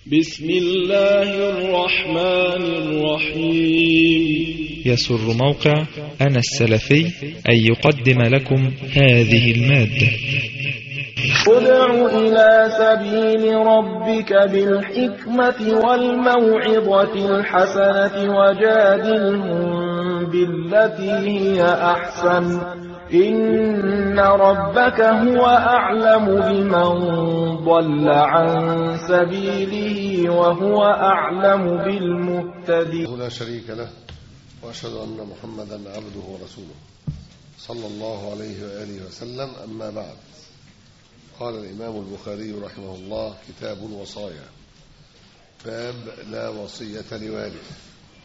بسم الله الرحمن الرحيم يسر موقع أنا السلفي أن يقدم لكم هذه المادة ادع إلى سبيل ربك بالحكمة والموعظة الحسنة وجادلهم بالتي هي أحسن إن ربك هو أعلم بمن ضل عن سبيله وهو أعلم بالمهتدين لا شريك له وأشهد أن محمدا عبده ورسوله صلى الله عليه وآله وسلم أما بعد قال الإمام البخاري رحمه الله كتاب الوصايا باب لا وصية لوارث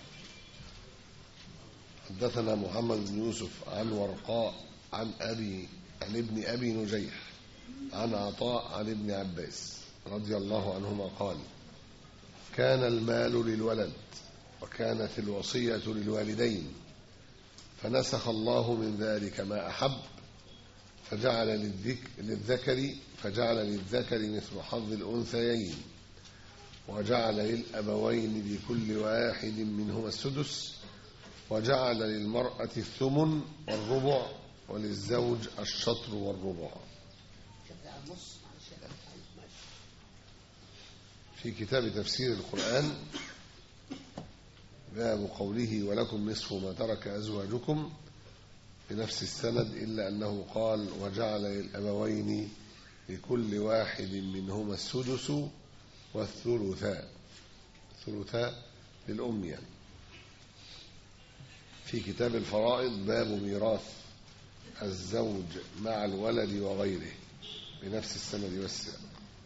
حدثنا محمد بن يوسف عن ورقاء عن أبي عن ابن أبي نجيح عن عطاء عن ابن عباس رضي الله عنهما قال كان المال للولد وكانت الوصية للوالدين فنسخ الله من ذلك ما أحب فجعل للذك للذكر فجعل للذكر مثل حظ الأنثيين وجعل للأبوين لكل واحد منهما السدس وجعل للمرأة الثمن والربع وللزوج الشطر والربع في كتاب تفسير القرآن باب قوله ولكم نصف ما ترك أزواجكم بنفس السند إلا أنه قال وجعل للأبوين لكل واحد منهما السدس والثلثاء الثلثاء للأم يعني في كتاب الفرائض باب ميراث الزوج مع الولد وغيره بنفس السند والسياق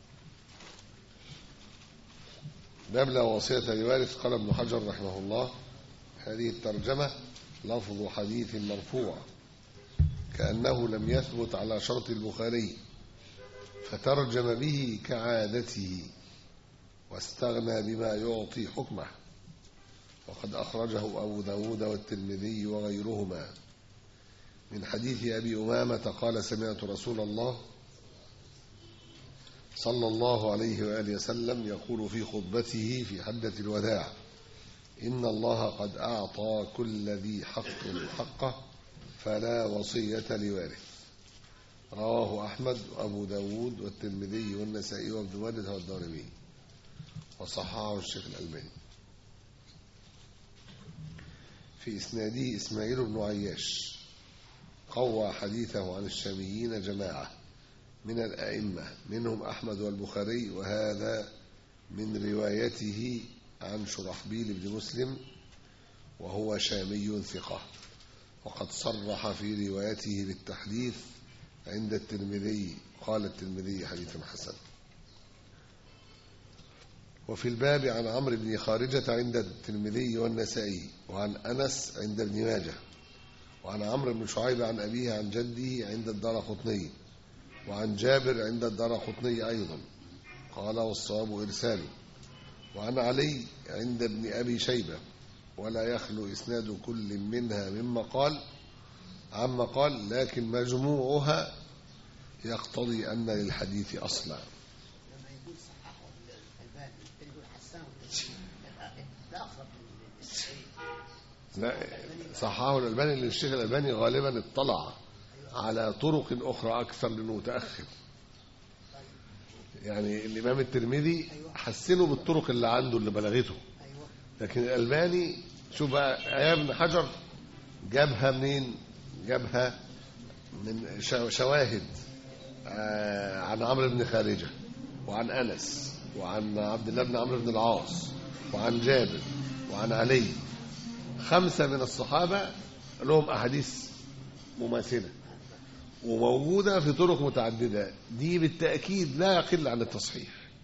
باب لا وصية لوارث قال ابن حجر رحمه الله هذه الترجمة لفظ حديث مرفوع كأنه لم يثبت على شرط البخاري فترجم به كعادته واستغنى بما يعطي حكمه وقد أخرجه أبو داود والترمذي وغيرهما من حديث أبي أمامة قال سمعت رسول الله صلى الله عليه وآله وسلم يقول في خطبته في حدة الوداع إن الله قد أعطى كل ذي حق حقه فلا وصية لوارث رواه أحمد وأبو داود والترمذي والنسائي وابن ماجه والدارمي وصححه الشيخ الألباني في إسناده إسماعيل بن عياش قوى حديثه عن الشاميين جماعة من الأئمة منهم أحمد والبخاري وهذا من روايته عن شرحبيل بن مسلم وهو شامي ثقة وقد صرح في روايته بالتحديث عند الترمذي قال الترمذي حديث حسن وفي الباب عن عمرو بن خارجة عند الترمذي والنسائي وعن أنس عند ابن ماجه وعن عمرو بن شعيب عن أبيه عن جده عند الدار قطني وعن جابر عند الدار قطني أيضا قال والصواب إرساله وعن علي عند ابن أبي شيبة ولا يخلو إسناد كل منها مما قال عما قال لكن مجموعها يقتضي أن للحديث أصلا لا صححه الألباني لأن الشيخ الألباني غالبا اطلع على طرق أخرى أكثر لأنه متأخر يعني الإمام الترمذي حسنه بالطرق اللي عنده اللي بلغته لكن الألباني شوف بقى أيام ابن حجر جابها منين جابها من شواهد عن عمرو بن خارجة وعن أنس وعن عبد الله بن عمرو بن العاص وعن جابر وعن علي خمسة من الصحابة لهم أحاديث مماثلة وموجودة في طرق متعددة دي بالتأكيد لا يقل عن التصحيح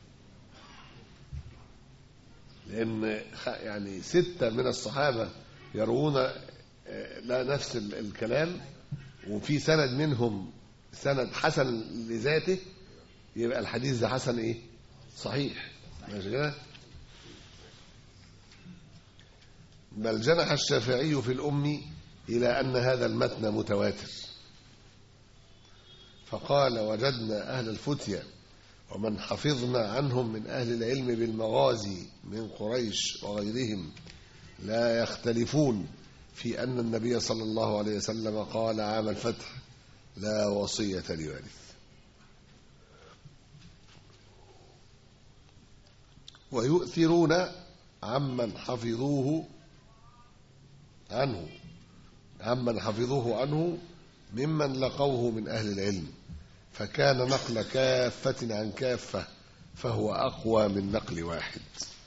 لأن يعني ستة من الصحابة يروون لا نفس الكلام وفي سند منهم سند حسن لذاته يبقى الحديث ده حسن ايه صحيح ماشي كده بل جنح الشافعي في الأم إلى أن هذا المتن متواتر فقال وجدنا أهل الفتية ومن حفظنا عنهم من أهل العلم بالمغازي من قريش وغيرهم لا يختلفون في أن النبي صلى الله عليه وسلم قال عام الفتح لا وصية لوارث ويؤثرون عمن حفظوه عنه عمن حفظوه عنه ممن لقوه من أهل العلم فكان نقل كافة عن كافة فهو أقوى من نقل واحد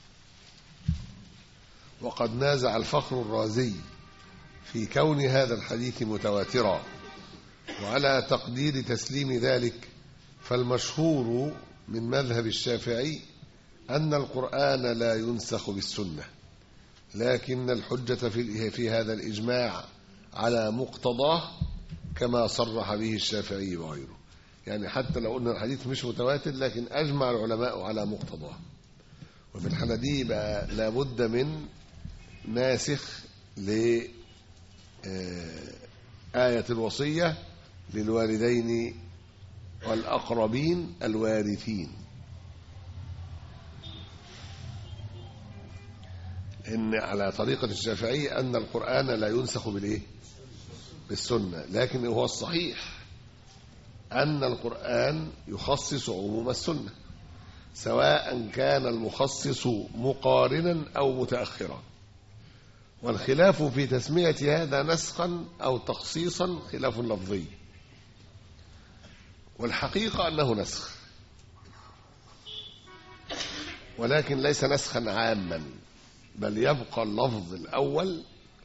وقد نازع الفخر الرازي في كون هذا الحديث متواترا وعلى تقدير تسليم ذلك فالمشهور من مذهب الشافعي أن القرآن لا ينسخ بالسنة لكن الحجة في في هذا الإجماع على مقتضاه كما صرح به الشافعي وغيره يعني حتى لو قلنا الحديث مش متواتر لكن أجمع العلماء على مقتضاه وفي الحالة دي بقى لابد من ناسخ ل آية الوصية للوالدين والأقربين الوارثين إن على طريقة الشافعية أن القرآن لا ينسخ بالإيه؟ بالسنة لكن هو الصحيح أن القرآن يخصص عموم السنة سواء كان المخصص مقارنا أو متأخرا والخلاف في تسمية هذا نسخا أو تخصيصا خلاف لفظي والحقيقة أنه نسخ ولكن ليس نسخا عاما بل يبقى اللفظ الأول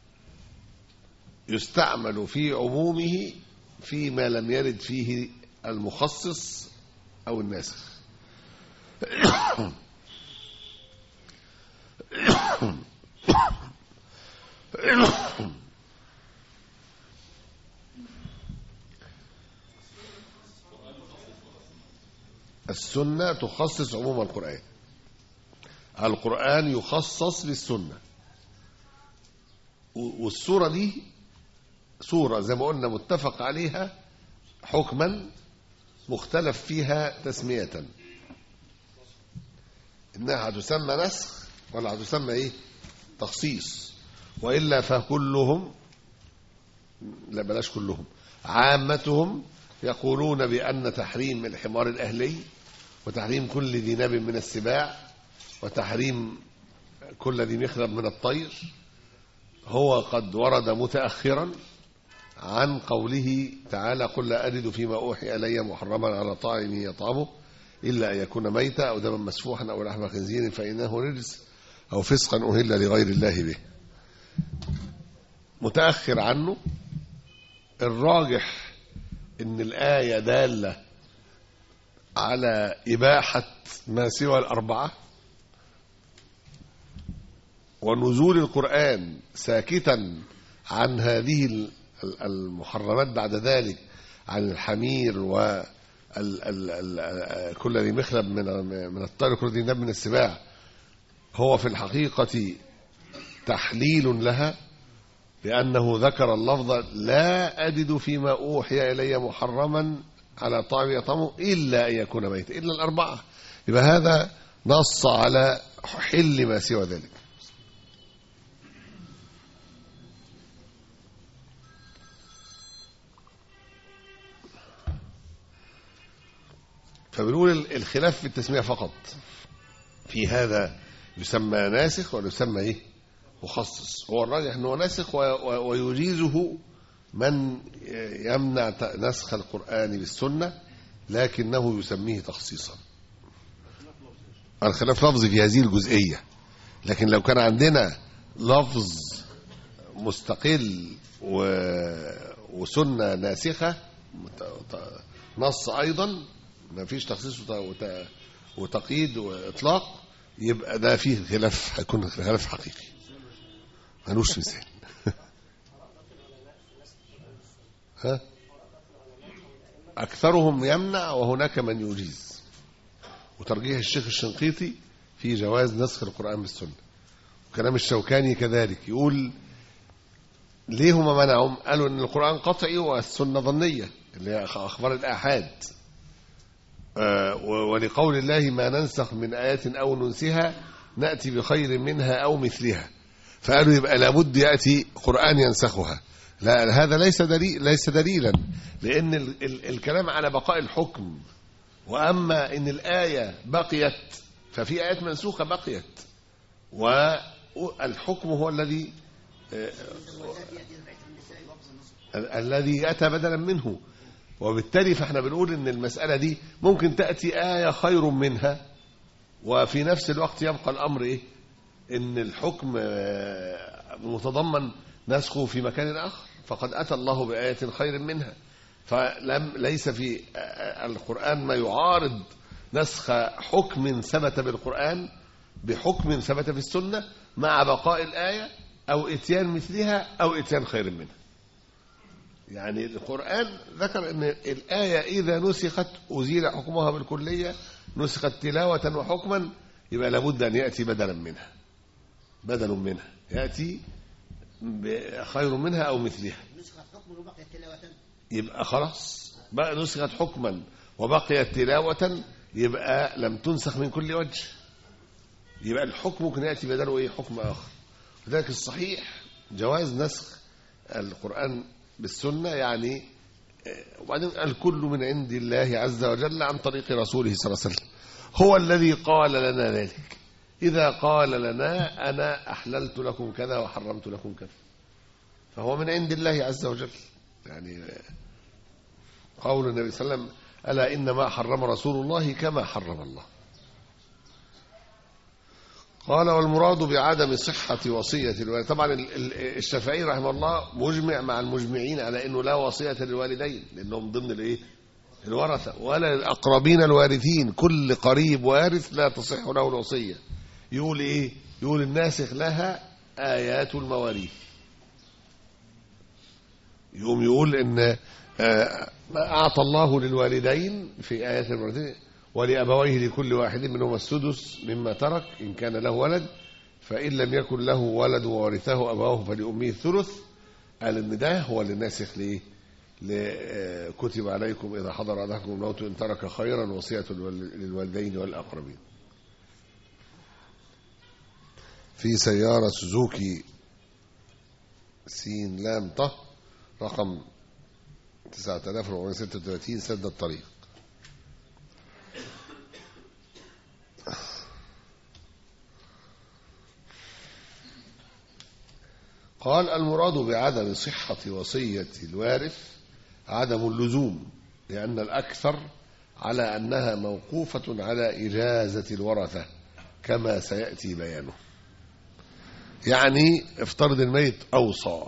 يستعمل في عمومه فيما لم يرد فيه المخصص أو الناسخ السنة تخصص عموم القرآن القرآن يخصص بالسنة والسورة دي سورة زي ما قلنا متفق عليها حكما مختلف فيها تسمية إنها هتسمى نسخ ولا هتسمى إيه تخصيص وإلا فكلهم لا بلاش كلهم عامتهم يقولون بأن تحريم الحمار الأهلي وتحريم كل ذي ناب من السباع وتحريم كل ذي مخلب من الطير هو قد ورد متأخرا عن قوله تعالى قل لا أجد فيما أوحي إلي محرما على طاعم يطعمه إلا أن يكون ميتا أو دما مسفوحا أو لحم خنزير فإنه رجس أو فسقا أهل لغير الله به متأخر عنه الراجح ان الآية دالة على إباحة ما سوى الأربعة ونزول القرآن ساكتا عن هذه المحرمات بعد ذلك عن الحمير و كل ذي مخلب من من الطير كل ذي ناب من السباع هو في الحقيقة تحليل لها لأنه ذكر اللفظ لا أجد فيما أوحي إلي محرما على طعم يطعمه إلا أن يكون ميتا إلا الأربعة يبقى هذا نص على حل ما سوى ذلك فبنقول الخلاف في التسمية فقط في هذا يسمى ناسخ ولا يسمى ايه مخصص هو الراجح انه ناسخ ويجيزه من يمنع نسخ القرآن بالسنة لكنه يسميه تخصيصا الخلاف لفظي في هذه الجزئية لكن لو كان عندنا لفظ مستقل و... وسنة ناسخة نص أيضا ما فيش تخصيص وت... وتقييد وإطلاق يبقى ده فيه خلاف هيكون خلاف حقيقي ملوش مثال ها أكثرهم يمنع وهناك من يجيز وترجيح الشيخ الشنقيطي في جواز نسخ القرآن بالسنة وكلام الشوكاني كذلك يقول ليه هم منعهم قالوا ان القرآن قطعي والسنة ظنية اللي هي أخبار الآحاد آه، و- ولقول الله ما ننسخ من آيات أو ننسها نأتي بخير منها أو مثلها فقالوا يبقى لابد يأتي قرآن ينسخها لا هذا ليس دليل ليس دليلا لأن ال ال الكلام على بقاء الحكم وأما إن الآية بقيت ففي آيات منسوخة بقيت والحكم هو الذي آه، ال- الذي أتى بدلا منه وبالتالي فاحنا بنقول ان المسألة دي ممكن تأتي آية خير منها وفي نفس الوقت يبقى الأمر ايه ان الحكم آه، متضمن نسخه في مكان آخر فقد أتى الله بآية خير منها فلم ليس في آه، القرآن ما يعارض نسخ حكم ثبت بالقرآن بحكم ثبت في السنة مع بقاء الآية أو إتيان مثلها أو إتيان خير منها يعني القرآن ذكر أن الآية إذا نسخت أزيل حكمها بالكلية نسخت تلاوة وحكما يبقى لابد أن يأتي بدلا منها بدل منها يأتي خير منها أو مثلها نسخة حكم وبقيت تلاوة يبقى خلاص بقى نسخت حكما وبقيت تلاوة يبقى لم تنسخ من كل وجه يبقى الحكم ممكن يأتي بدله إيه حكم آخر لذلك الصحيح جواز نسخ القرآن بالسنة يعني آه، وبعدين الكل من عند الله عز وجل عن طريق رسوله صلى الله عليه وسلم هو الذي قال لنا ذلك إذا قال لنا أنا أحللت لكم كذا وحرمت لكم كذا فهو من عند الله عز وجل يعني آه، قول النبي صلى الله عليه وسلم ألا إنما حرم رسول الله كما حرم الله قال والمراد بعدم صحة وصية الوالد طبعا ال- ال- الشافعي رحمه الله مجمع مع المجمعين على أنه لا وصية للوالدين لأنهم ضمن الإيه الورثة ولا للأقربين الوارثين كل قريب وارث لا تصح له الوصية يقول إيه يقول الناسخ لها آيات المواريث يقوم يقول ان آه، ما اعطى الله للوالدين في ايات المواريث ولابويه لكل واحد منهما السدس مما ترك ان كان له ولد فان لم يكن له ولد وورثه ابواه فلامه الثلث قال ان ده هو اللي ناسخ لايه ل- آه، كتب عليكم اذا حضر احدكم الموت ان ترك خيرا وصيه للوال- للوالدين والاقربين في سياره سوزوكي سين لام طه رقم 9436 سد الطريق قال المراد بعدم صحة وصية الوارث عدم اللزوم لأن الأكثر على أنها موقوفة على إجازة الورثة كما سيأتي بيانه يعني افترض الميت أوصى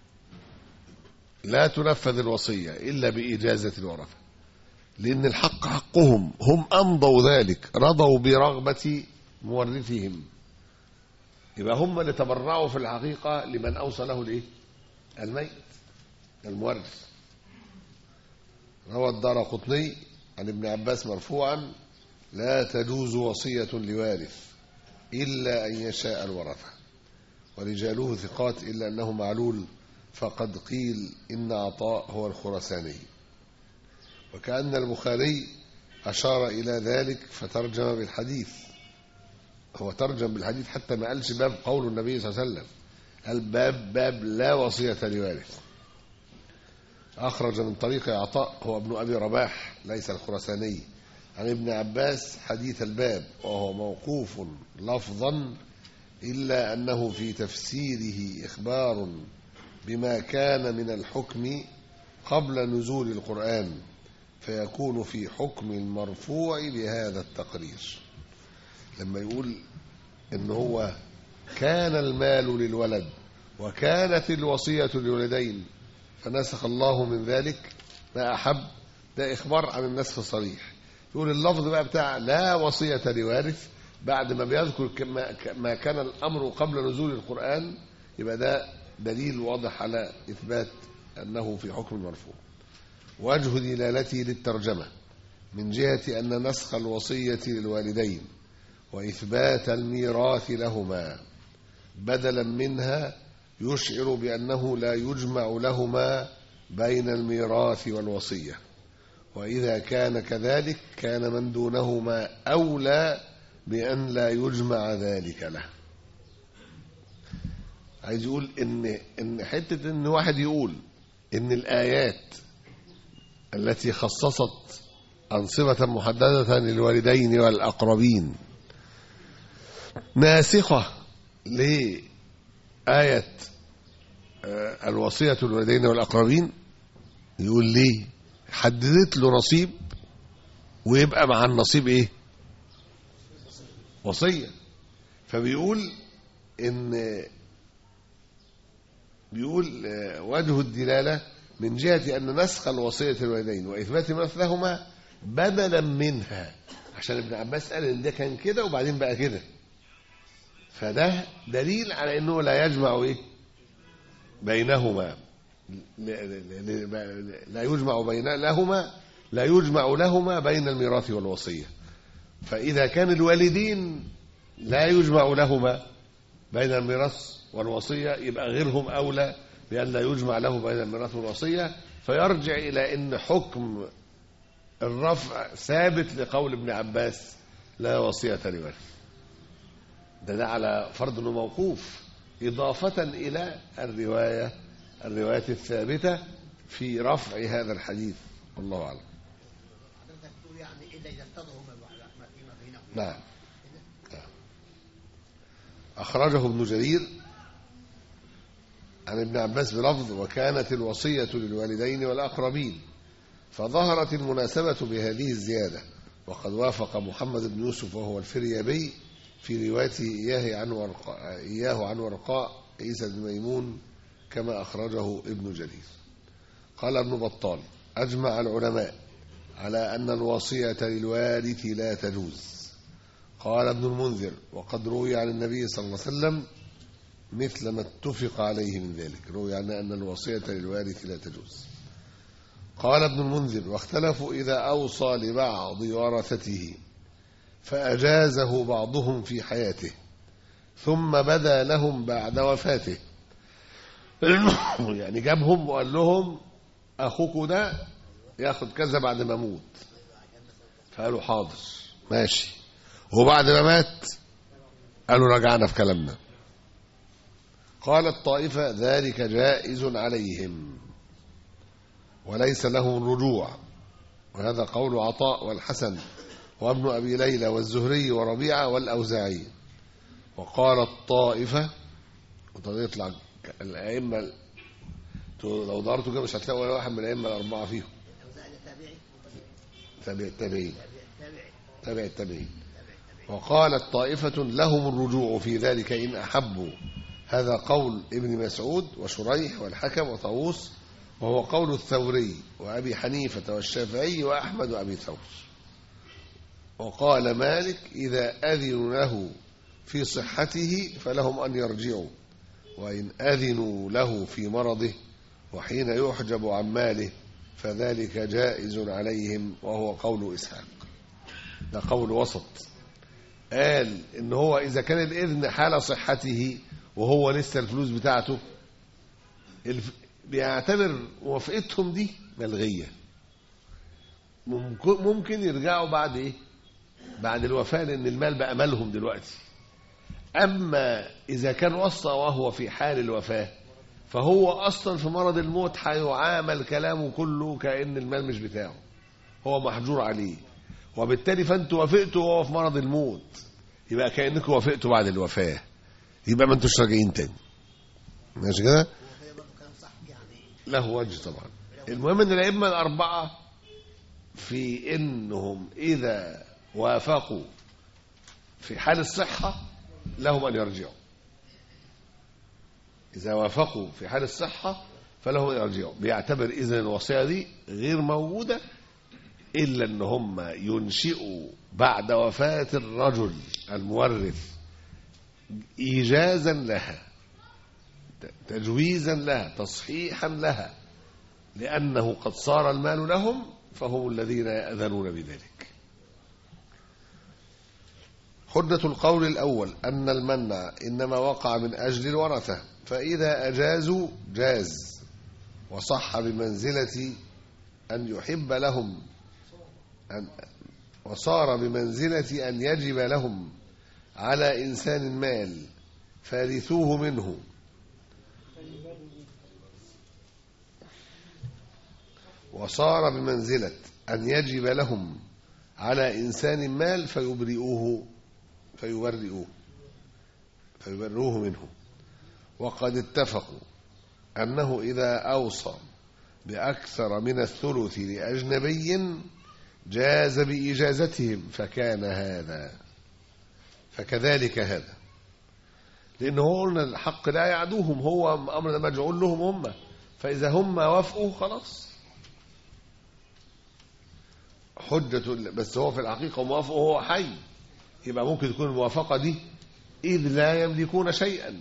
لا تنفذ الوصية إلا بإجازة الورثة لأن الحق حقهم هم أمضوا ذلك رضوا برغبة مورثهم يبقى هم اللي تبرعوا في الحقيقة لمن أوصى له الإيه؟ الميت المورث روى الدار قطني عن ابن عباس مرفوعا لا تجوز وصية لوارث إلا أن يشاء الورثة ورجاله ثقات إلا أنه معلول فقد قيل إن عطاء هو الخرساني وكأن البخاري أشار إلى ذلك فترجم بالحديث هو ترجم بالحديث حتى ما قالش باب قول النبي صلى الله عليه وسلم الباب باب لا وصية لوارث أخرج من طريق عطاء هو ابن أبي رباح ليس الخرساني عن ابن عباس حديث الباب وهو موقوف لفظا إلا أنه في تفسيره إخبار بما كان من الحكم قبل نزول القرآن فيكون في حكم المرفوع لهذا التقرير لما يقول ان هو كان المال للولد وكانت الوصية للولدين فنسخ الله من ذلك ما أحب ده إخبار عن النسخ الصريح يقول اللفظ بقى بتاع لا وصية لوارث بعد ما بيذكر كما- ما كان الأمر قبل نزول القرآن يبقى ده دليل واضح على إثبات أنه في حكم المرفوع وجه دلالته للترجمة من جهة أن نسخ الوصية للوالدين وإثبات الميراث لهما بدلا منها يشعر بأنه لا يجمع لهما بين الميراث والوصية وإذا كان كذلك كان من دونهما أولى بأن لا يجمع ذلك له عايز يقول إن إن حتة إن واحد يقول إن الآيات التي خصصت أنصبة محددة للوالدين والأقربين ناسخة لآية آه، الوصية للوالدين والأقربين يقول ليه حددت له نصيب ويبقى مع النصيب ايه وصية فبيقول ان بيقول آه، وجه الدلالة من جهة أن نسخ الوصية الوالدين وإثبات مثلهما بدلا منها عشان ابن عباس قال إن ده كان كده وبعدين بقى كده فده دليل على أنه لا يجمع إيه بينهما ل- ل- ل- لا يجمع بين لهما لا يجمع لهما بين الميراث والوصية فإذا كان الوالدين لا يجمع لهما بين الميراث والوصية يبقى غيرهم أولى بأن لا يجمع له بين الميراث والوصية فيرجع إلى أن حكم الرفع ثابت لقول ابن عباس لا وصية لورث ده ده على فرض انه موقوف إضافة إلى الرواية الروايات الثابتة في رفع هذا الحديث والله أعلم حضرتك تقول يعني اذا اذا ارتضوا ما فيما بينهم نعم نعم. أخرجه ابن جرير عن ابن عباس بلفظ وكانت الوصية للوالدين والأقربين فظهرت المناسبة بهذه الزيادة وقد وافق محمد بن يوسف وهو الفريابي في روايته إياه عن ورقاء, إياه عن ورقاء عيسى بن ميمون كما أخرجه ابن جرير قال ابن بطال أجمع العلماء على أن الوصية للوارث لا تجوز قال ابن المنذر وقد روي عن النبي صلى الله عليه وسلم مثل ما اتفق عليه من ذلك روي عن أن الوصية للوارث لا تجوز قال ابن المنذر واختلفوا إذا أوصى لبعض ورثته فأجازه بعضهم في حياته ثم بدا لهم بعد وفاته يعني جابهم وقال لهم أخوك ده ياخد كذا بعد ما أموت فقالوا حاضر ماشي وبعد ما مات قالوا رجعنا في كلامنا قالت طائفة ذلك جائز عليهم وليس لهم الرجوع وهذا قول عطاء والحسن وابن أبي ليلى والزهري وربيعة والأوزاعي وقالت طائفة وده يطلع الأئمة لو دارتوا كده مش هتلاقوا ولا واحد من الأئمة الأربعة فيهم الاوزاعي التابعي تابع التابعين التابعي تابع التابعين وقالت طائفة لهم الرجوع في ذلك إن أحبوا هذا قول ابن مسعود وشريح والحكم وطاووس وهو قول الثوري وأبي حنيفة والشافعي وأحمد وأبي ثور وقال مالك إذا أذنوا له في صحته فلهم أن يرجعوا وإن أذنوا له في مرضه وحين يحجب عن ماله فذلك جائز عليهم وهو قول إسحاق ده قول وسط قال إن هو إذا كان الإذن حال صحته وهو لسه الفلوس بتاعته الف... بيعتبر موافقتهم دي ملغية ممكن, ممكن يرجعوا بعد إيه بعد الوفاة لأن المال بقى مالهم دلوقتي أما إذا كان وصى وهو في حال الوفاة فهو أصلا في مرض الموت هيعامل كلامه كله كأن المال مش بتاعه هو محجور عليه وبالتالي فأنتوا وافقتوا وهو في مرض الموت يبقى كأنكم وافقتوا بعد الوفاة يبقى ما انتوش راجعين تاني ماشي كده هو كده برضه كلام صح يعني له وجه طبعا المهم ان الائمه الاربعه في انهم اذا وافقوا في حال الصحه لهم ان يرجعوا اذا وافقوا في حال الصحه فلهم ان يرجعوا بيعتبر اذا الوصيه دي غير موجوده الا ان هم ينشئوا بعد وفاه الرجل المورث ايجازا لها تجويزا لها تصحيحا لها لأنه قد صار المال لهم فهم الذين يأذنون بذلك حجة القول الأول أن المنع إنما وقع من أجل الورثة فإذا أجازوا جاز وصح بمنزلة أن يحب لهم أن وصار بمنزلة أن يجب لهم على إنسان مال فارثوه منه وصار بمنزلة أن يجب لهم على إنسان مال فيبرئوه فيبرئوه فيبرئوه منه وقد اتفقوا أنه إذا أوصى بأكثر من الثلث لأجنبي جاز بإجازتهم فكان هذا فكذلك هذا لأنه قلنا الحق لا يعدوهم هو أمر مجعول لهم هم فإذا هم وافقوا خلاص حجة بس هو في الحقيقة موافق وهو حي يبقى ممكن تكون الموافقة دي إذ لا يملكون شيئا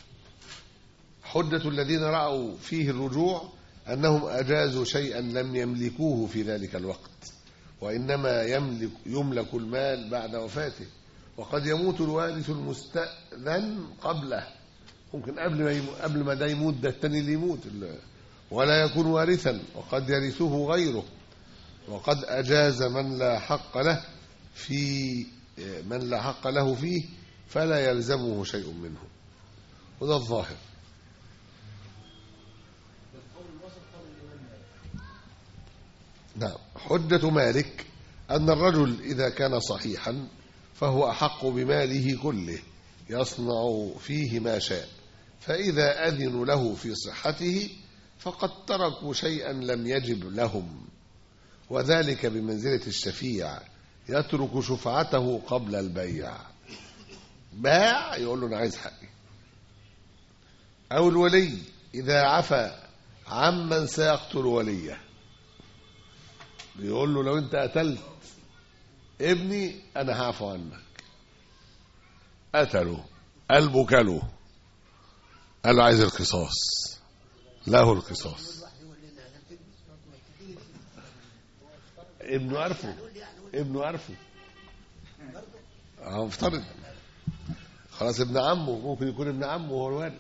حجة الذين رأوا فيه الرجوع أنهم أجازوا شيئا لم يملكوه في ذلك الوقت وإنما يملك, يملك المال بعد وفاته وقد يموت الوارث المستأذن قبله ممكن قبل ما يموت قبل ما ده يموت ده التاني اللي يموت ولا يكون وارثا وقد يرثه غيره وقد أجاز من لا حق له في من لا حق له فيه فلا يلزمه شيء منه وده الظاهر نعم حجة مالك أن الرجل إذا كان صحيحا فهو أحق بماله كله يصنع فيه ما شاء فإذا أذنوا له في صحته فقد تركوا شيئا لم يجب لهم وذلك بمنزلة الشفيع يترك شفعته قبل البيع باع يقول له أنا عايز حقي أو الولي إذا عفى عمن سيقتل وليه بيقول له لو أنت قتلت ابني أنا هعفو عنك قتله قلبه كله قال له عايز القصاص له القصاص ابنه عارفه ابنه عارفه اه مفترض خلاص ابن عمه ممكن يكون ابن عمه هو الوالد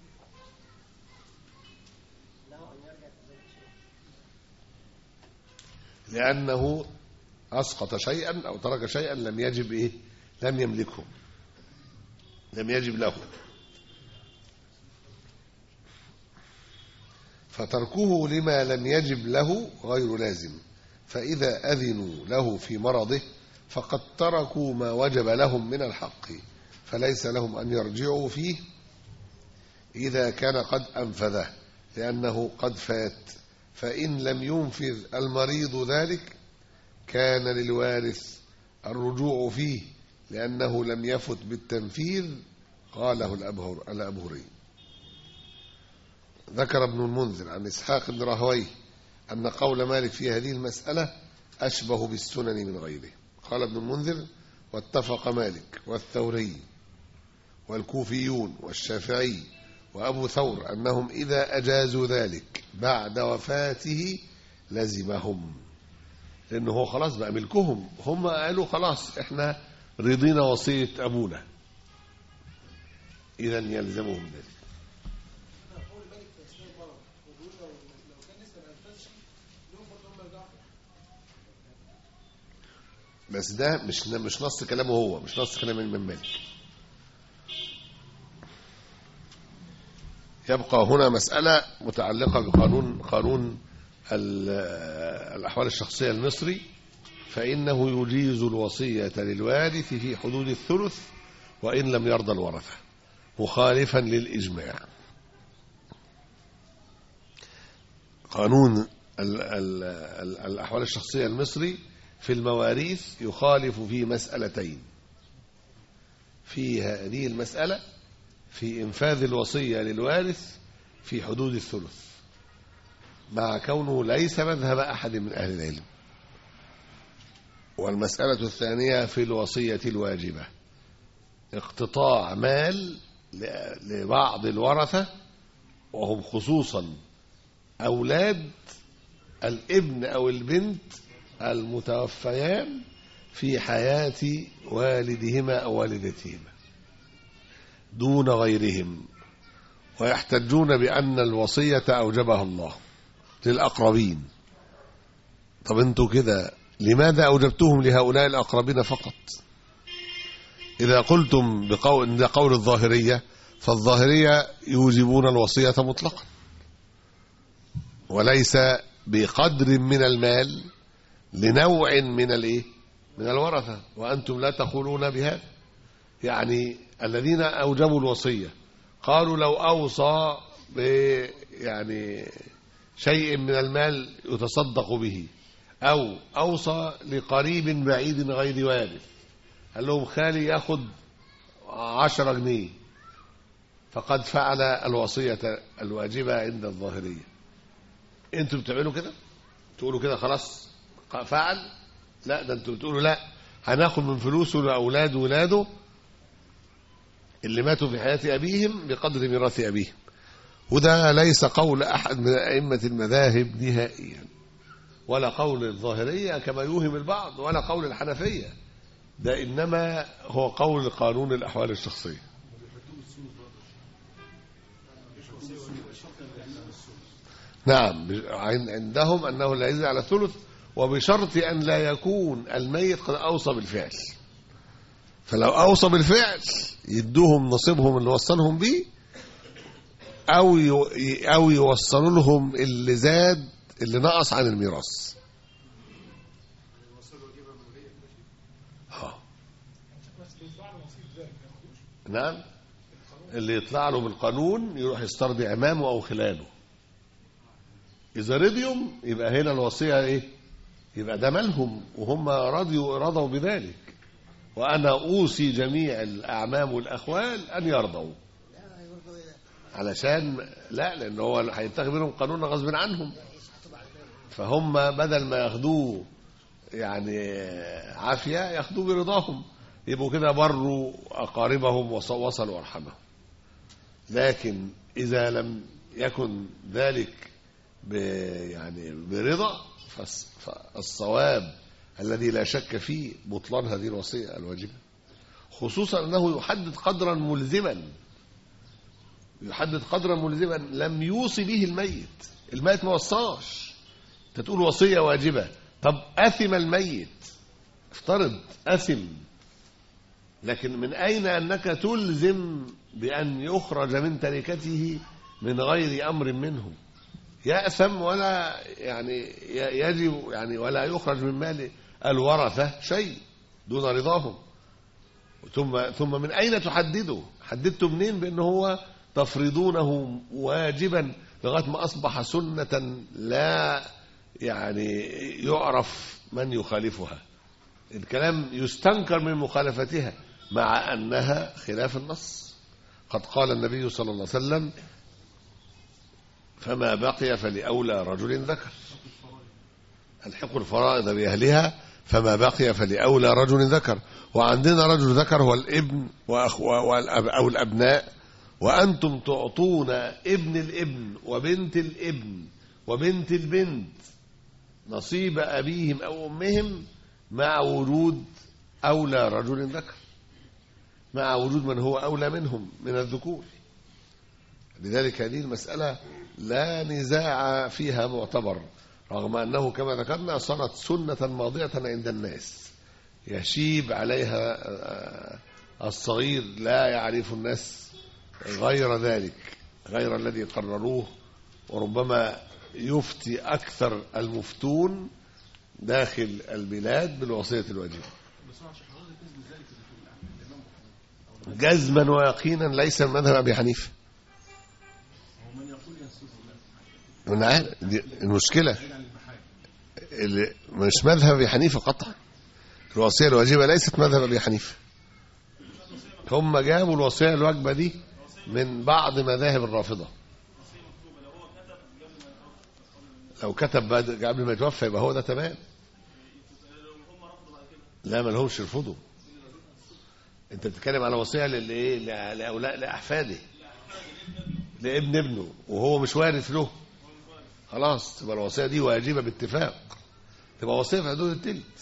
لأنه أسقط شيئا أو ترك شيئا لم يجب إيه لم يملكه لم يجب له فتركه لما لم يجب له غير لازم فإذا أذنوا له في مرضه فقد تركوا ما وجب لهم من الحق فليس لهم أن يرجعوا فيه إذا كان قد أنفذه لأنه قد فات فإن لم ينفذ المريض ذلك كان للوارث الرجوع فيه لأنه لم يفت بالتنفيذ قاله الأبهر الأبهري ذكر ابن المنذر عن إسحاق بن راهويه أن قول مالك في هذه المسألة أشبه بالسنن من غيره قال ابن المنذر واتفق مالك والثوري والكوفيون والشافعي وأبو ثور أنهم إذا أجازوا ذلك بعد وفاته لزمهم لأنه هو خلاص بقى ملكهم هم قالوا خلاص احنا رضينا وصية أبونا إذا يلزمهم ذلك بس ده مش مش نص كلامه هو مش نص كلام الإمام مالك يبقى هنا مسألة متعلقة بقانون قانون الأحوال الشخصية المصري فإنه يجيز الوصية للوارث في حدود الثلث وإن لم يرضى الورثة مخالفا للإجماع قانون ال ال ال الأحوال الشخصية المصري في المواريث يخالف في مسألتين في هذه المسألة في إنفاذ الوصية للوارث في حدود الثلث مع كونه ليس مذهب أحد من أهل العلم والمسألة الثانية في الوصية الواجبة اقتطاع مال لبعض الورثة وهم خصوصا أولاد الابن أو البنت المتوفيان في حياة والدهما أو والدتهما دون غيرهم ويحتجون بأن الوصية أوجبها الله للأقربين طب انتوا كده لماذا أوجبتهم لهؤلاء الأقربين فقط إذا قلتم بقول ده قول الظاهرية فالظاهرية يوجبون الوصية مطلقا وليس بقدر من المال لنوع من الايه من الورثة وأنتم لا تقولون بهذا يعني الذين أوجبوا الوصية قالوا لو أوصى ب يعني شيء من المال يتصدق به أو أوصى لقريب بعيد غير وارث قال لهم خالي ياخد عشرة جنيه فقد فعل الوصية الواجبة عند الظاهرية انتوا بتعملوا كده تقولوا كده خلاص فعل لا ده انتوا بتقولوا لا هناخد من فلوسه لأولاد ولاده اللي ماتوا في حياة أبيهم بقدر ميراث أبيهم وده ليس قول أحد من أئمة المذاهب نهائيا ولا قول الظاهرية كما يوهم البعض ولا قول الحنفية ده إنما هو قول قانون الأحوال الشخصية نعم عندهم أنه لا يزيد على الثلث وبشرط أن لا يكون الميت قد أوصى بالفعل فلو أوصى بالفعل يدوهم نصيبهم اللي وصلهم بيه أو أو يوصلوا لهم اللي زاد اللي نقص عن الميراث نعم اللي يطلع له بالقانون يروح يسترضي عمامه او خلاله اذا رضيهم يبقى هنا الوصيه ايه يبقى ده مالهم وهم رضيوا رضوا بذلك وانا اوصي جميع الاعمام والاخوال ان يرضوا علشان لا لان هو هيتخذ منهم قانون غصب عنهم فهم بدل ما ياخدوه يعني عافيه ياخدوه برضاهم يبقوا كده بروا اقاربهم وصلوا ارحامهم لكن اذا لم يكن ذلك ب يعني برضا فالصواب الذي لا شك فيه بطلان هذه الوصيه الواجبه خصوصا انه يحدد قدرا ملزما يحدد قدرا ملزما لم يوصي به الميت الميت ما وصاش انت تقول وصيه واجبه طب اثم الميت افترض اثم لكن من اين انك تلزم بان يخرج من تركته من غير امر منه ياثم ولا يعني يجب يعني ولا يخرج من مال الورثه شيء دون رضاهم ثم ثم من اين تحدده حددته منين بان هو تفرضونه واجبا لغايه ما اصبح سنه لا يعني يعرف من يخالفها الكلام يستنكر من مخالفتها مع انها خلاف النص قد قال النبي صلى الله عليه وسلم فما بقي فلاولى رجل ذكر الحقوا الفرائض باهلها فما بقي فلاولى رجل ذكر وعندنا رجل ذكر هو الابن والأب او الابناء وأنتم تعطون ابن الابن وبنت الابن وبنت البنت نصيب أبيهم أو أمهم مع وجود أولى رجل ذكر مع وجود من هو أولى منهم من الذكور لذلك هذه المسألة لا نزاع فيها معتبر رغم أنه كما ذكرنا صارت سنة ماضية عند الناس يشيب عليها الصغير لا يعرف الناس غير ذلك غير الذي قرروه وربما يفتي أكثر المفتون داخل البلاد بالوصية الواجبة جزما ويقينا ليس المذهب أبي حنيفة أنا عارف دي المشكلة اللي مش مذهب أبي حنيفة قطعا الوصية الواجبة ليست مذهب أبي حنيفة هم جابوا الوصية الواجبة دي من بعض مذاهب الرافضة لو كتب بعد قبل ما يتوفى يبقى هو ده تمام لا ما لهمش يرفضوا انت بتتكلم على وصيه للايه لاولاء لاحفاده لابن ابنه وهو مش وارث له خلاص تبقى الوصيه دي واجبه باتفاق تبقى وصيه في حدود التلت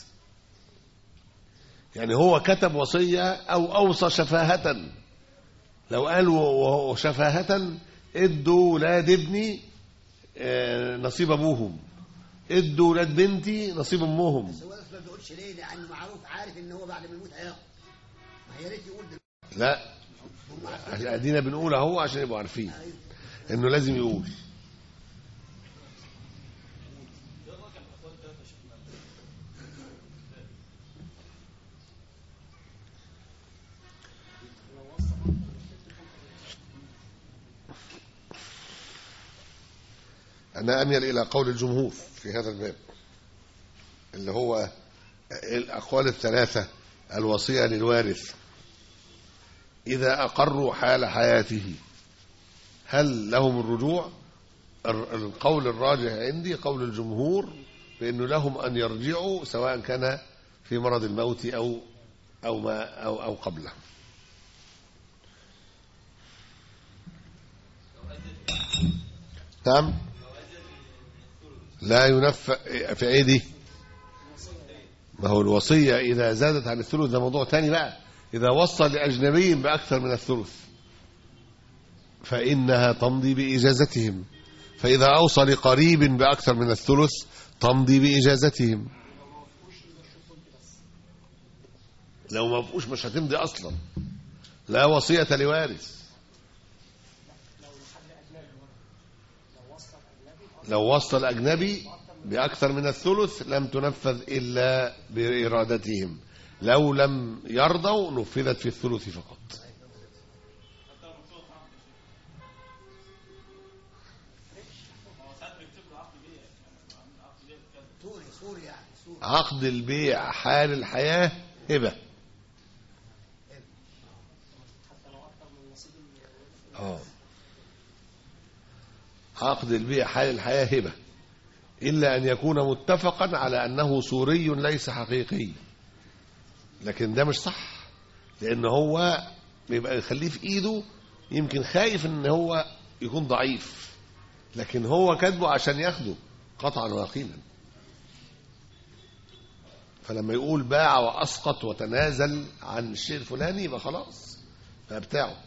يعني هو كتب وصيه او اوصى شفاهه لو قال وشفاهه ادوا ولاد ابني نصيب ابوهم ادوا ولاد بنتي نصيب امهم بس هو ما بيقولش ليه لانه معروف عارف ان هو بعد ما يموت هياخد ما يا ريت يقول دلوقتي لا هم عارفين عشان ادينا بنقول اهو عشان يبقوا عارفين انه لازم يقول أنا أميل إلى قول الجمهور في هذا الباب اللي هو الأقوال الثلاثة الوصية للوارث إذا أقروا حال حياته هل لهم الرجوع الر- القول الراجح عندي قول الجمهور بأنه لهم أن يرجعوا سواء كان في مرض الموت أو أو ما أو أو قبله نعم لا ينفى في ايه دي ما هو الوصية إذا زادت عن الثلث ده موضوع تاني بقى إذا وصى لأجنبي بأكثر من الثلث فإنها تمضي بإجازتهم فإذا أوصى لقريب بأكثر من الثلث تمضي بإجازتهم لو ما بقوش مش هتمضي أصلا لا وصية لوارث لو وصل الأجنبي بأكثر من الثلث لم تنفذ إلا بإرادتهم لو لم يرضوا نفذت في الثلث فقط سوري سوري يعني سوري عقد البيع حال الحياة هبة اه عقد البيع حال الحياة هبة إلا أن يكون متفقا على أنه سوري ليس حقيقي لكن ده مش صح لأن هو بيبقى يخليه في إيده يمكن خايف أن هو يكون ضعيف لكن هو كاتبه عشان ياخده قطعا ويقينا فلما يقول باع وأسقط وتنازل عن الشيء الفلاني يبقى خلاص بقى بتاعه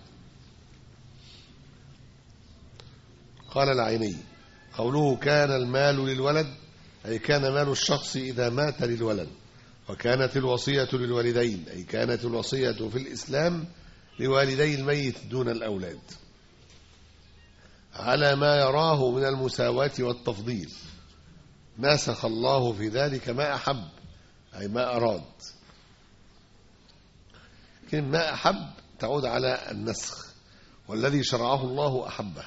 قال العيني قوله كان المال للولد أي كان مال الشخص إذا مات للولد وكانت الوصية للوالدين أي كانت الوصية في الإسلام لوالدي الميت دون الأولاد على ما يراه من المساواة والتفضيل ناسخ الله في ذلك ما أحب أي ما أراد كلمة ما أحب تعود على النسخ والذي شرعه الله أحبه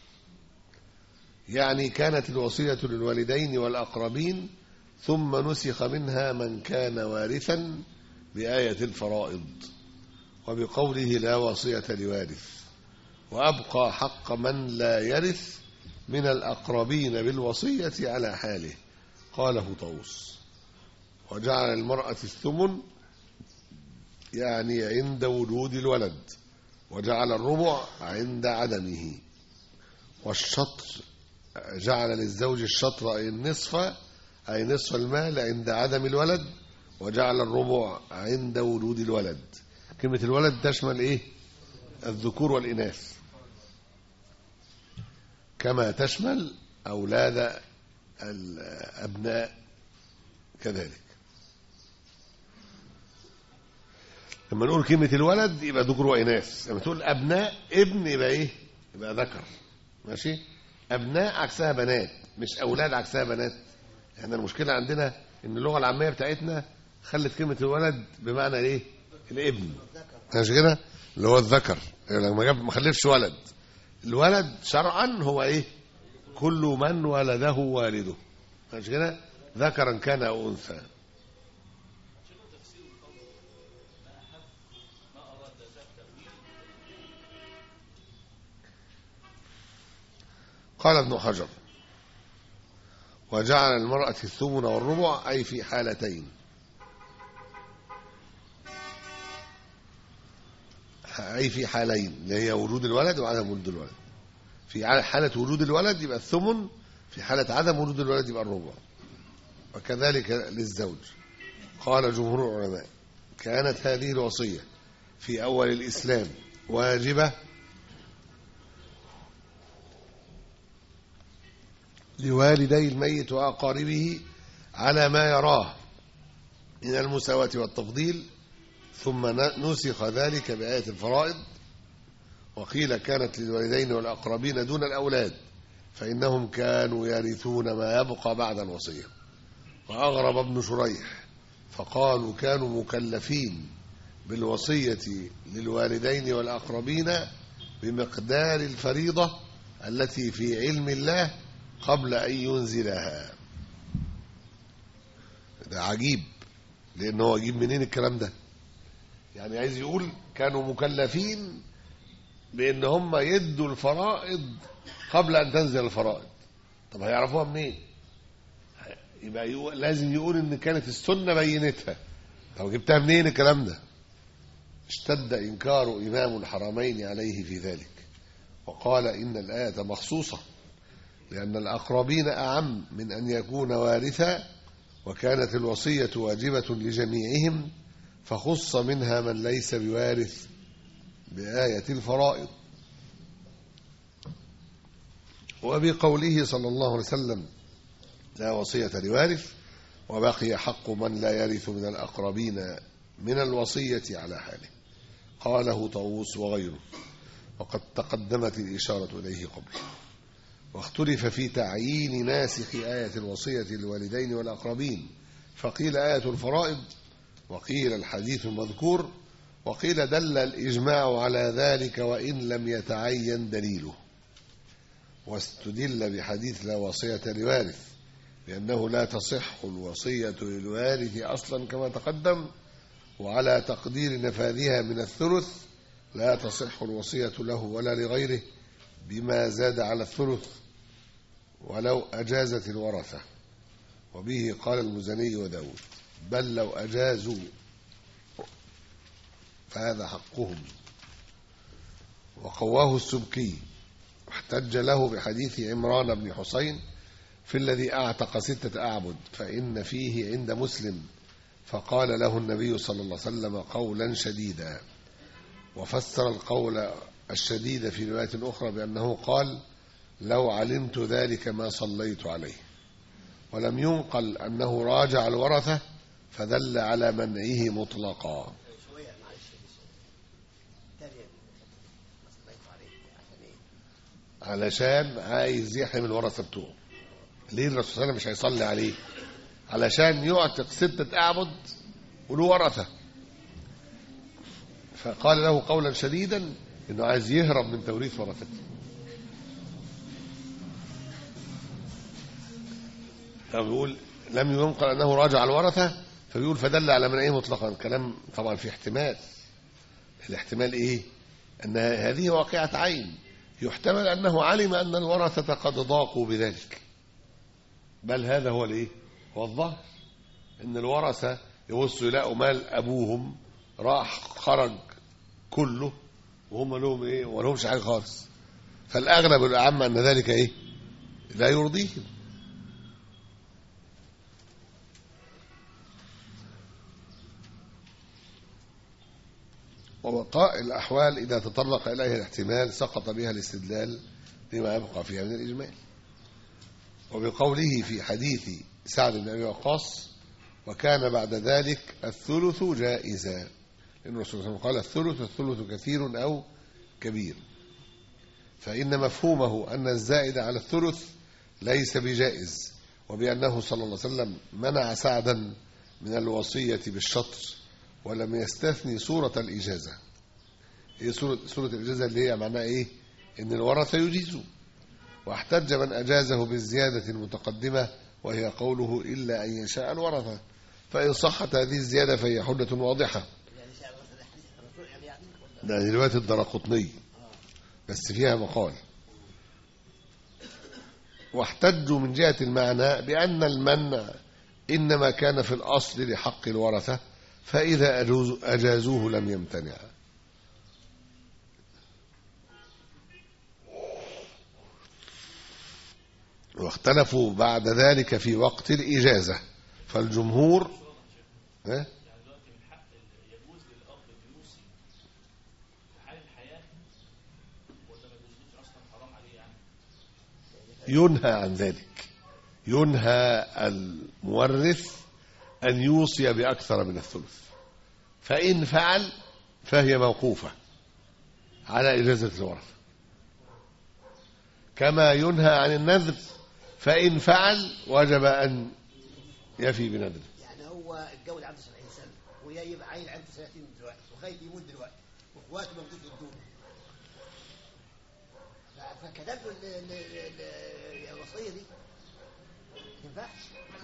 يعني كانت الوصية للوالدين والأقربين ثم نسخ منها من كان وارثا بآية الفرائض وبقوله لا وصية لوارث وأبقى حق من لا يرث من الأقربين بالوصية على حاله قاله طوس وجعل المرأة الثمن يعني عند وجود الولد وجعل الربع عند عدمه والشطر جعل للزوج الشطر أي النصف أي نصف المال عند عدم الولد وجعل الربع عند وجود الولد كلمة الولد تشمل إيه الذكور والإناث كما تشمل أولاد الأبناء كذلك لما نقول كلمة الولد يبقى ذكر وإناث لما تقول أبناء ابن يبقى إيه يبقى ذكر ماشي أبناء عكسها بنات مش أولاد عكسها بنات احنا المشكلة عندنا إن اللغة العامية بتاعتنا خلت كلمة الولد بمعنى إيه الابن ماشي كده اللي هو الذكر لما جاب ما خلفش ولد الولد شرعا هو إيه كل من ولده والده ماشي كده ذكرا كان أو أنثى قال ابن حجر وجعل المرأة الثمن والربع أي في حالتين أي في حالين اللي هي وجود الولد وعدم وجود الولد في حالة وجود الولد يبقى الثمن في حالة عدم وجود الولد يبقى الربع وكذلك للزوج قال جمهور العلماء كانت هذه الوصية في أول الإسلام واجبة لوالدي الميت وأقاربه على ما يراه من المساواة والتفضيل ثم نسخ ذلك بآية الفرائض وقيل كانت للوالدين والأقربين دون الأولاد فإنهم كانوا يرثون ما يبقى بعد الوصية وأغرب ابن شريح فقالوا كانوا مكلفين بالوصية للوالدين والأقربين بمقدار الفريضة التي في علم الله قبل أن ينزلها ده عجيب لأنه هو يجيب منين الكلام ده يعني عايز يقول كانوا مكلفين بأن هم يدوا الفرائض قبل أن تنزل الفرائض طب هيعرفوها منين يبقى يقول لازم يقول ان كانت السنه بينتها طب جبتها منين الكلام ده اشتد انكار امام الحرمين عليه في ذلك وقال ان الايه مخصوصه لان الاقربين اعم من ان يكون وارثا وكانت الوصيه واجبه لجميعهم فخص منها من ليس بوارث بايه الفرائض وبقوله صلى الله عليه وسلم لا وصية لوارث وبقي حق من لا يرث من الأقربين من الوصية على حاله قاله طاووس وغيره وقد تقدمت الإشارة إليه قبل واختلف في تعيين ناسخ آية الوصية للوالدين والأقربين فقيل آية الفرائض وقيل الحديث المذكور وقيل دل الإجماع على ذلك وإن لم يتعين دليله واستدل بحديث لا وصية لوارث لأنه لا تصح الوصية للوارث أصلا كما تقدم وعلى تقدير نفاذها من الثلث لا تصح الوصية له ولا لغيره بما زاد على الثلث ولو أجازت الورثة وبه قال المزني وداود بل لو أجازوا فهذا حقهم وقواه السبكي واحتج له بحديث عمران بن حسين في الذي أعتق ستة أعبد فإن فيه عند مسلم فقال له النبي صلى الله عليه وسلم قولا شديدا وفسر القول الشديد في رواية أخرى بأنه قال لو علمت ذلك ما صليت عليه ولم ينقل أنه راجع الورثة فدل على منعه مطلقا شوية معلش تانية ما صليت عليه عشان ايه علشان عايز يحرم الورثة بتوعه ليه الرسول صلى الله عليه وسلم مش هيصلي عليه علشان يعتق ستة أعبد وله ورثة فقال له قولا شديدا انه عايز يهرب من توريث ورثته فبيقول لم ينقل انه راجع الورثه فبيقول فدل على من ايه مطلقا كلام طبعا في احتمال الاحتمال ايه ان هذه واقعه عين يحتمل انه علم ان الورثه قد ضاقوا بذلك بل هذا هو الايه هو الظاهر ان الورثه يبصوا يلاقوا مال ابوهم راح خرج كله وهم لهم ايه وما لهمش حاجه خالص فالاغلب والاعم ان ذلك ايه لا يرضيهم وبقاء الأحوال إذا تطرق إليه الاحتمال سقط بها الاستدلال لما يبقى فيها من الإجمال وبقوله في حديث سعد بن أبي وقاص وكان بعد ذلك الثلث جائزا لأن الرسول صلى الله عليه وسلم قال الثلث الثلث كثير أو كبير فإن مفهومه أن الزائد على الثلث ليس بجائز وبأنه صلى الله عليه وسلم منع سعدا من الوصية بالشطر ولم يستثني صورة الإجازة هي صورة, صورة الإجازة اللي هي معناها إيه إن الورثة يجيزوا واحتج من أجازه بالزيادة المتقدمة وهي قوله إلا أن يشاء الورثة فإن صحت هذه الزيادة فهي حجة واضحة يعني شعب مثلا حديث الرسول قال يعني ولا ده رواية الدرقطني بس فيها مقال واحتجوا من جهة المعنى بأن المنع إنما كان في الأصل لحق الورثة فإذا أجوز أجازوه لم يمتنع واختلفوا بعد ذلك في وقت الإجازة فالجمهور ها؟ ينهى عن ذلك ينهى المورث أن يوصي بأكثر من الثلث فإن فعل فهي موقوفة على إجازة الورثة كما ينهى عن النذر فإن فعل وجب أن يفي بنذره يعني هو اتجوز عنده 70 سنه وجايب عيل عنده 30 دلوقتي وخايف يموت دلوقتي واخواته موجود في الدنيا ف- فكتب له ال- ال- ال- الوصيه دي ما ينفعش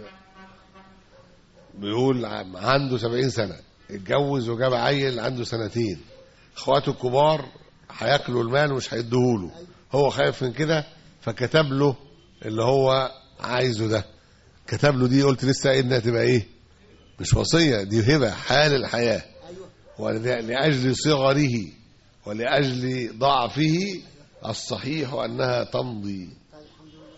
بيقول عم- عنده 70 سنة اتجوز وجاب عيل عنده سنتين اخواته الكبار هياكلوا المال ومش هيديهوله هو خايف من كده فكتب له اللي هو عايزه ده كتب له دي قلت لسه انها تبقى ايه مش وصية دي هبة حال الحياة ايوه ولأجل صغره ولأجل ضعفه الصحيح أنها تمضي طيب الحمد لله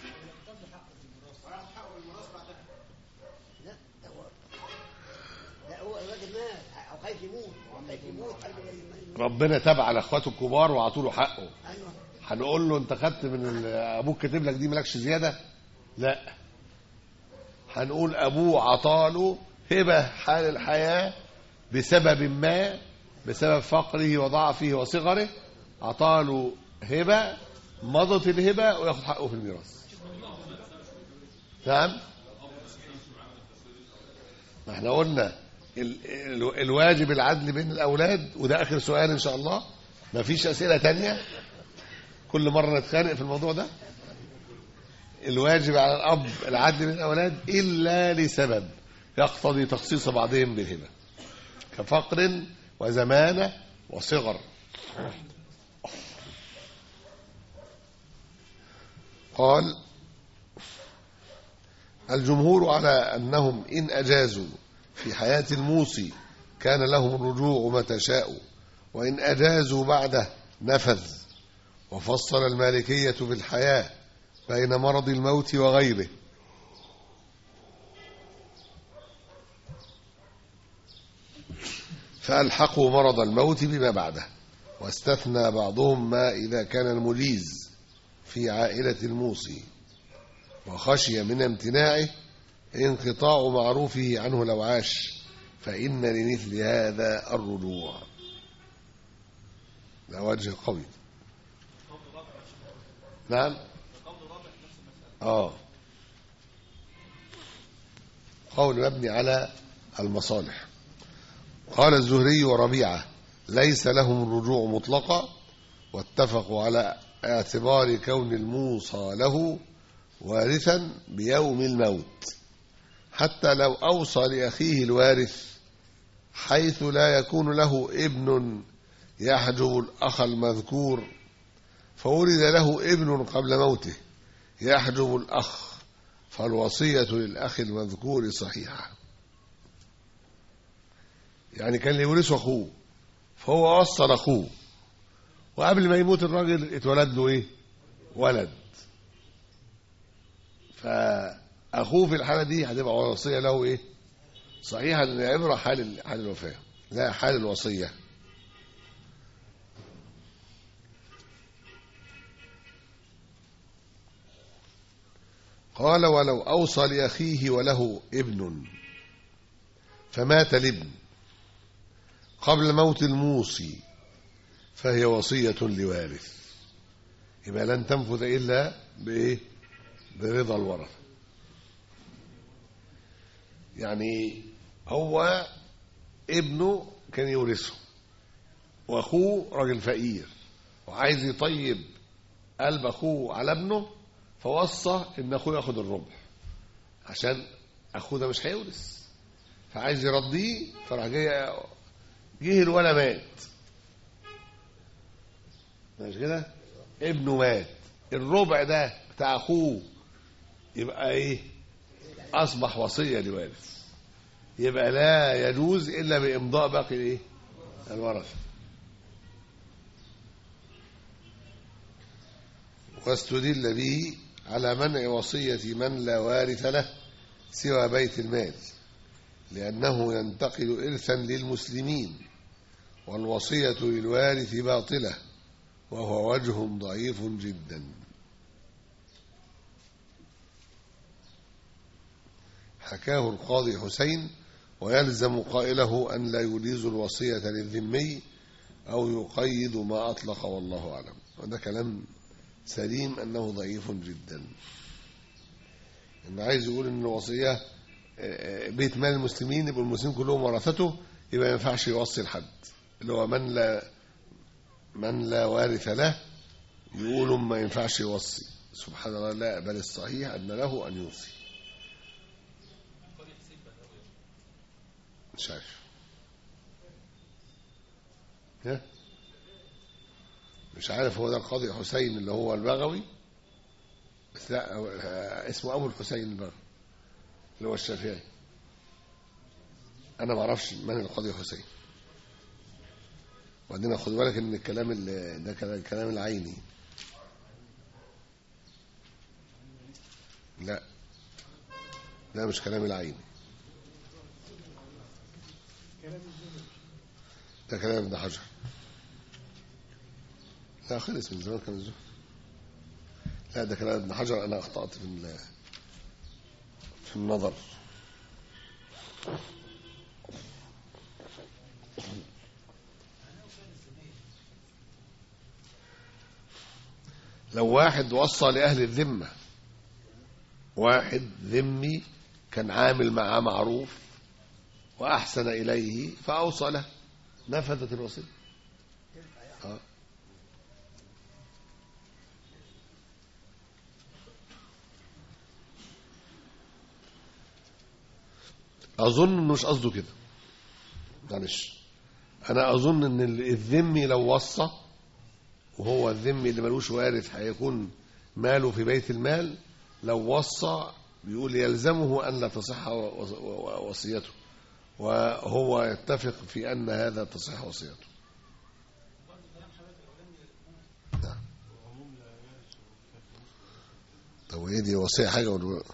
لا ده هو لا هو الراجل مات او خايف يموت خايف يموت قبل ما يم- ربنا تابع على اخواته الكبار وعطوا له حقه ايوه هنقول له انت خدت من ال- ابوك كاتب لك دي مالكش زياده لا هنقول ابوه عطاله هبه حال الحياه بسبب ما بسبب فقره وضعفه وصغره عطاله هبه مضت الهبه وياخد حقه في الميراث نعم ما احنا قلنا ال- ال- الواجب العدل بين الاولاد وده اخر سؤال ان شاء الله ما فيش اسئله تانية كل مره نتخانق في الموضوع ده الواجب على الاب العدل بين الاولاد الا لسبب يقتضي تخصيص بعضهم بالهبه كفقر وزمانه وصغر قال الجمهور على أنهم إن أجازوا في حياة الموصي كان لهم الرجوع متى شاءوا وإن أجازوا بعده نفذ وفصل المالكية في الحياة بين مرض الموت وغيره فألحقوا مرض الموت بما بعده واستثنى بعضهم ما إذا كان المجيز في عائلة الموصي وخشي من امتناعه انقطاع معروفه عنه لو عاش فإن لمثل هذا الرجوع ده وجه قوي نعم اه قول مبني على المصالح قال الزهري وربيعة ليس لهم الرجوع مطلقا واتفقوا على اعتبار كون الموصى له وارثا بيوم الموت حتى لو أوصى لأخيه الوارث حيث لا يكون له ابن يحجب الأخ المذكور فولد له ابن قبل موته يحجب الأخ فالوصية للأخ المذكور صحيحة يعني كان اللي يورثه أخوه فهو وصل أخوه وقبل ما يموت الراجل اتولد له إيه ولد فأخوه في الحالة دي هتبقى وصية له إيه صحيحة لأن العبرة حال حال الوفاة لا حال الوصية قال ولو أوصى لأخيه وله ابن فمات الابن قبل موت الموصي فهي وصية لوارث يبقى لن تنفذ إلا بإيه برضا الورثة يعني هو ابنه كان يورثه واخوه راجل فقير وعايز يطيب قلب اخوه على ابنه فوصى ان اخوه ياخد الربع عشان اخوه ده مش هيورث فعايز يرضيه فراح جاي جه الولا مات مش كده ابنه مات الربع ده بتاع اخوه يبقى ايه اصبح وصيه لوارث يبقى لا يجوز الا بامضاء باقي الايه الورثه واستدل به على منع وصيه من لا وارث له سوى بيت المال لانه ينتقل ارثا للمسلمين والوصيه للوارث باطله وهو وجه ضعيف جدا حكاه القاضي حسين ويلزم قائله أن لا يجيز الوصية للذمي أو يقيد ما أطلق والله أعلم وده كلام سليم أنه ضعيف جدا إن عايز يقول إن الوصية آه، آه، بيت مال المسلمين يبقى المسلمين كلهم ورثته يبقى ما ينفعش يوصي لحد اللي هو من لا من لا وارث له يقولوا ما ينفعش يوصي سبحان الله لا بل الصحيح أن له أن يوصي مش عارف ها مش عارف هو ده القاضي حسين اللي هو البغوي بس لا هو- آه، اسمه ابو الحسين البغوي اللي هو الشافعي انا ما اعرفش من القاضي حسين وبعدين خد بالك ان الكلام اللي ده كلام الكلام العيني لا ده مش كلام العيني ده كلام ابن حجر لا خلص من زمان كان الزهد لا ده كلام ابن حجر انا اخطات في ال- في النظر لو واحد وصى لأهل الذمة واحد ذمي كان عامل معاه معروف وأحسن إليه فأوصى له نفذت الوصية آه. أظن إنه مش قصده كده معلش أنا أظن إن الذمي لو وصى وهو الذمي اللي ملوش وارث هيكون ماله في بيت المال لو وصى بيقول يلزمه أن لا تصح و- و- وصيته وهو يتفق في أن هذا تصح وصيته نعم. طب وايه دي وصية حاجة ولا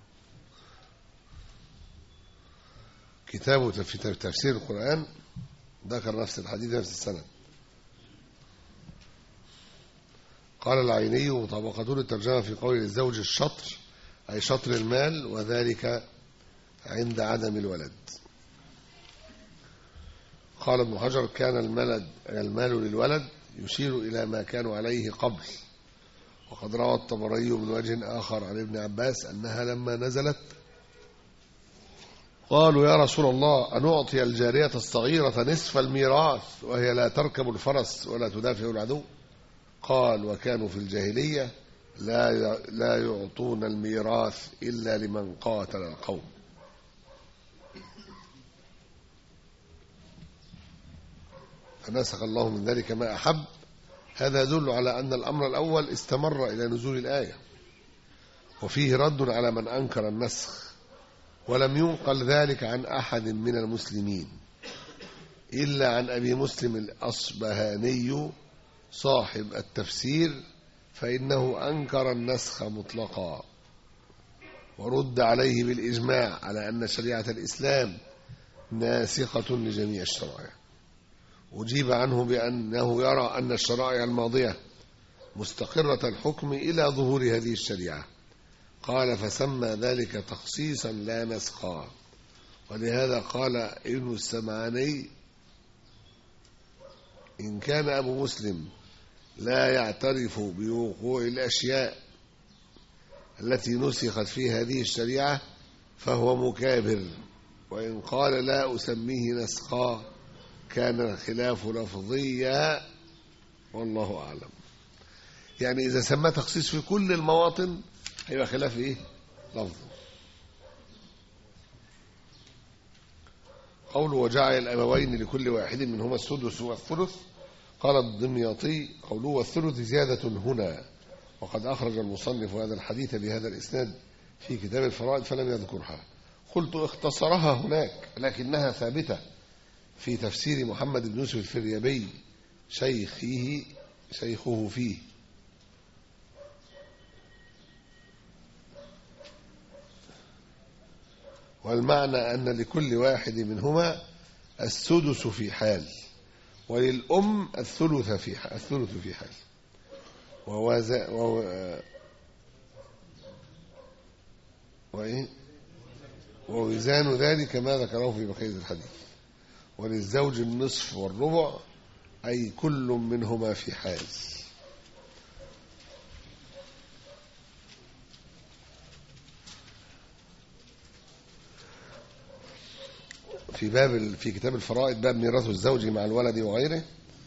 كتابه في تفسير القرآن ذكر نفس الحديث نفس السنة قال العيني مطابقة الترجمة في قول الزوج الشطر أي شطر المال وذلك عند عدم الولد قال ابن حجر كان الملد المال للولد يشير إلى ما كانوا عليه قبل وقد روى الطبري من وجه آخر عن ابن عباس أنها لما نزلت قالوا يا رسول الله أنعطي الجارية الصغيرة نصف الميراث وهي لا تركب الفرس ولا تدافع العدو قال وكانوا في الجاهلية لا لا يعطون الميراث إلا لمن قاتل القوم فنسخ الله من ذلك ما أحب هذا يدل على أن الأمر الأول استمر إلى نزول الآية وفيه رد على من أنكر النسخ ولم ينقل ذلك عن أحد من المسلمين إلا عن أبي مسلم الأصبهاني صاحب التفسير فإنه أنكر النسخ مطلقا ورد عليه بالإجماع على أن شريعة الإسلام ناسخة لجميع الشرائع أجيب عنه بأنه يرى أن الشرائع الماضية مستقرة الحكم إلى ظهور هذه الشريعة قال فسمى ذلك تخصيصا لا نسخا ولهذا قال ابن السمعاني إن كان أبو مسلم لا يعترف بوقوع الأشياء التي نسخت في هذه الشريعة فهو مكابر وإن قال لا أسميه نسخا كان الخلاف لفظيا والله أعلم يعني إذا سماه تخصيص في كل المواطن هيبقى خلاف إيه لفظ قوله وجعل الأبوين لكل واحد منهما السدس والثلث قال الدمياطي قوله والثلث زيادة هنا وقد أخرج المصنف هذا الحديث بهذا الإسناد في كتاب الفرائض فلم يذكرها قلت اختصرها هناك لكنها ثابتة في تفسير محمد بن يوسف الفريابي شيخه شيخه فيه والمعنى أن لكل واحد منهما السدس في حال وللأم الثلث في حال الثلث في حال ووزا و... وإيه ووزان ذلك ما ذكره في بقية الحديث وللزوج النصف والربع أي كل منهما في حاز في باب في كتاب الفرائض باب ميراث الزوج مع الولد وغيره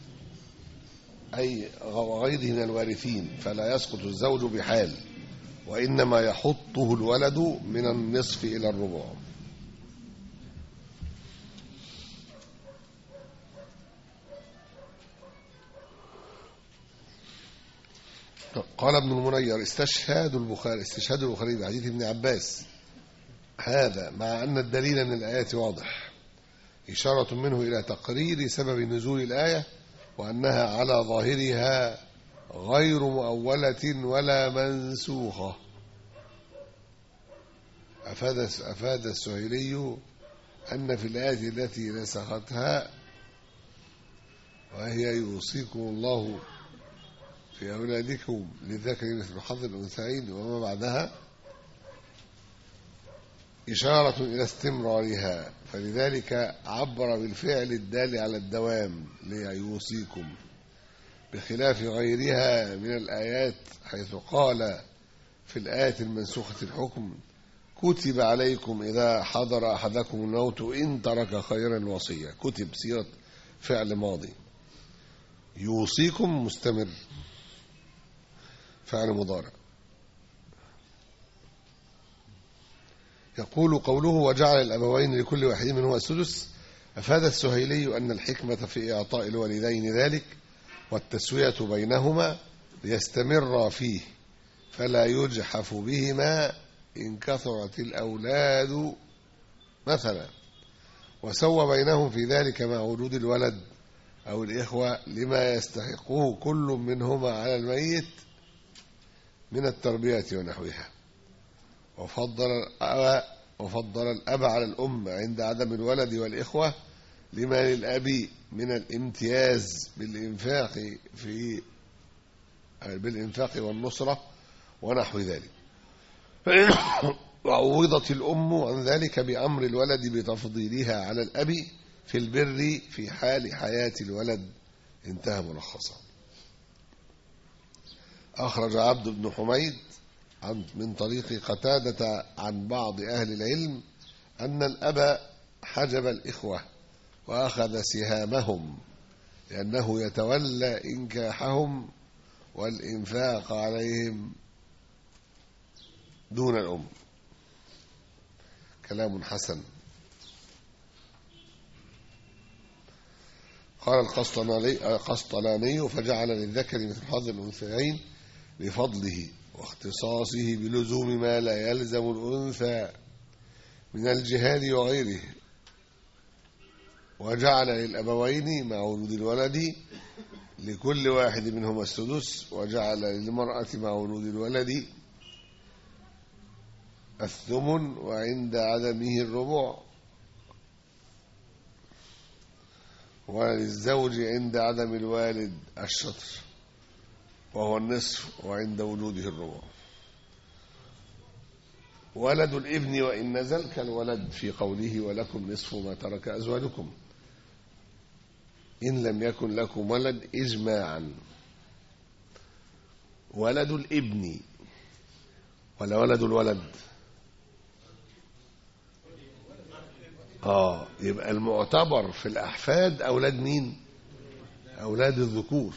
أي وغيره من الوارثين فلا يسقط الزوج بحال وإنما يحطه الولد من النصف إلى الربع قال ابن المنير استشهاد البخاري استشهاد البخاري بحديث ابن عباس هذا مع أن الدليل من الآيات واضح إشارة منه إلى تقرير سبب نزول الآية وأنها على ظاهرها غير مؤولة ولا منسوخة أفاد, أفاد السهيلي أن في الآية التي نسختها وهي يوصيكم الله في أولادكم للذكر مثل حظ الأنثيين وما بعدها إشارة إلى استمرارها فلذلك عبر بالفعل الدال على الدوام ليوصيكم بخلاف غيرها من الآيات حيث قال في الآية المنسوخة الحكم كتب عليكم إذا حضر أحدكم الموت إن ترك خيرا الوصية كتب سيرة فعل ماضي يوصيكم مستمر فعل مضارع يقول قوله وجعل الأبوين لكل واحد منهما السدس أفاد السهيلي أن الحكمة في إعطاء الوالدين ذلك والتسوية بينهما ليستمر فيه فلا يجحف بهما إن كثرت الأولاد مثلا وسوى بينهم في ذلك مع وجود الولد أو الإخوة لما يستحقه كل منهما على الميت من التربية ونحوها وفضل الأب وفضل الأب على الأم عند عدم الولد والإخوة لما للأب من الامتياز بالإنفاق في بالإنفاق والنصرة ونحو ذلك وعوضت الأم عن ذلك بأمر الولد بتفضيلها على الأب في البر في حال حياة الولد انتهى ملخصا أخرج عبد بن حميد عن من طريق قتادة عن بعض أهل العلم أن الأب حجب الإخوة وأخذ سهامهم لأنه يتولى إنكاحهم والإنفاق عليهم دون الأم كلام حسن قال القسطلاني فجعل للذكر مثل حظ الأنثيين لفضله واختصاصه بلزوم ما لا يلزم الأنثى من الجهاد وغيره وجعل للأبوين مع وجود الولد لكل واحد منهما السدس وجعل للمرأة مع وجود الولد الثمن وعند عدمه الربع وللزوج عند عدم الوالد الشطر وهو النصف وعند وجوده الربع ولد الابن وإن نزل كالولد في قوله ولكم نصف ما ترك أزواجكم إن لم يكن لكم ولد إجماعا ولد الابن ولا ولد الولد اه يبقى المعتبر في الأحفاد أولاد مين أولاد الذكور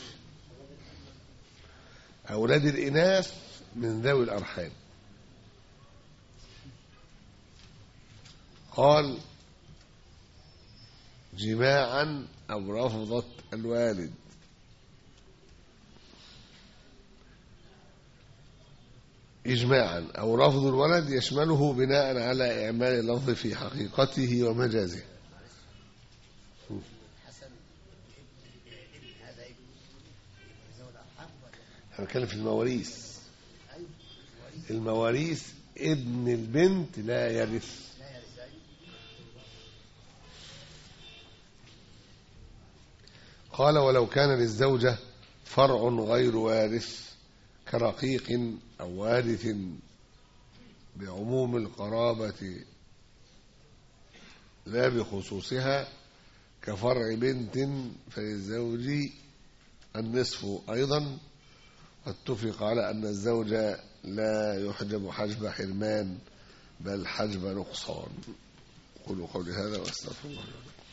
أولاد الإناث من ذوي الأرحام قال جماعا أو رفضت الوالد إجماعا أو رفض الولد يشمله بناء على إعمال اللفظ في حقيقته ومجازه حسن ابن هذا ابن ابن ذوي الارحام ولا احنا بنتكلم في المواريث ايوه وريث المواريث ابن البنت لا يرث لا يرث أيوة. قال ولو كان للزوجة فرع غير وارث كرقيق أو وارث بعموم القرابة لا بخصوصها كفرع بنت فللزوج النصف أيضا واتفق على أن الزوج لا يحجب حجب حرمان بل حجب نقصان قولوا قولي هذا واستغفر الله لي ولكم